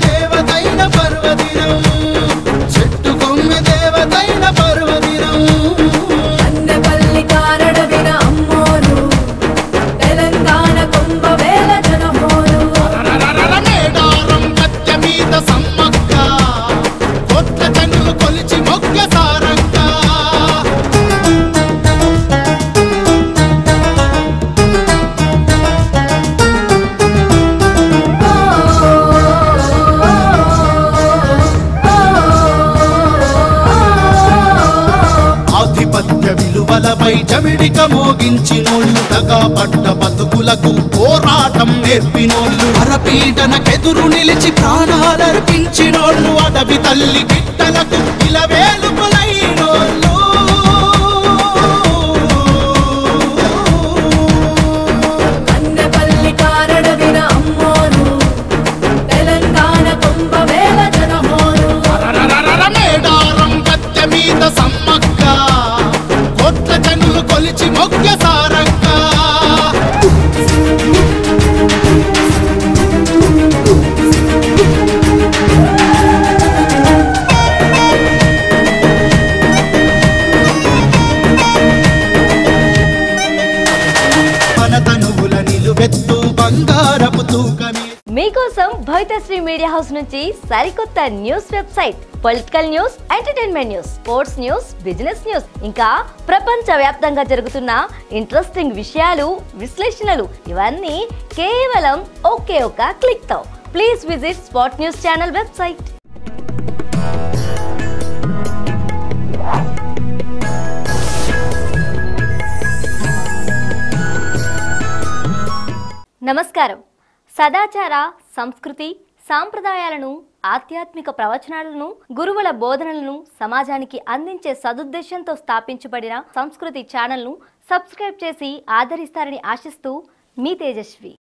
దేవతైన పర్వదినం చెట్టు కొమ్మె దేవతైన పర్వదినం అన్నపల్లి కారడవిన అమ్మోరు తెలంగాణ కుంభవేల జనహోరు రరరరర మేడారం కత్తె మీద సమ్మక్క కొత్త జనులు కొలిచి మొగ్గ సారంగా ఆధిపత్య విలువలపై చవిడిక మోగించినోళ్ళు తగా పట్ట బతుకులకు పోరాటం నేర్పినోళ్ళు అరపీటనకెదురు నిలిచి ప్రాణాలర్పించినోళ్ళు అడవి తల్లి బిడ్డలకు ఇలవేలుపులైనోళ్ళు అన్నపల్లి కారడవిన అమ్మోరు తెలంగాణ కుంభవేల జనహోరు రరరరర మేడారం కత్తె మీద సమ్మక్క కొత్త జనులు కొలిచి మొగ్గ సారంగా మన తనువుల నిలువెత్తు బంగారపు తూకమే మీకోసం భవితశ్రీ మీడియా హౌస్ నుంచి సరికొత్త news website political news entertainment news sports news business news ఇంకా ప్రపంచ వ్యాప్తంగా జరుగుతున్న ఇంట్రెస్టింగ్ విషయాలు విశ్లేషణలు ఇవన్నీ కేవలం ఒకే ఒక క్లిక్ తో please visit spot news channel website నమస్కారం సదాచార సంస్కృతి సాంప్రదాయాలను ఆధ్యాత్మిక ప్రవచనాలను గురువుల బోధనలను సమాజానికి అందించే సదుద్దేశంతో స్థాపించబడిన సంస్కృతి ఛానల్ను సబ్స్క్రైబ్ చేసి ఆదరిస్తారని ఆశిస్తూ మీ తేజస్వి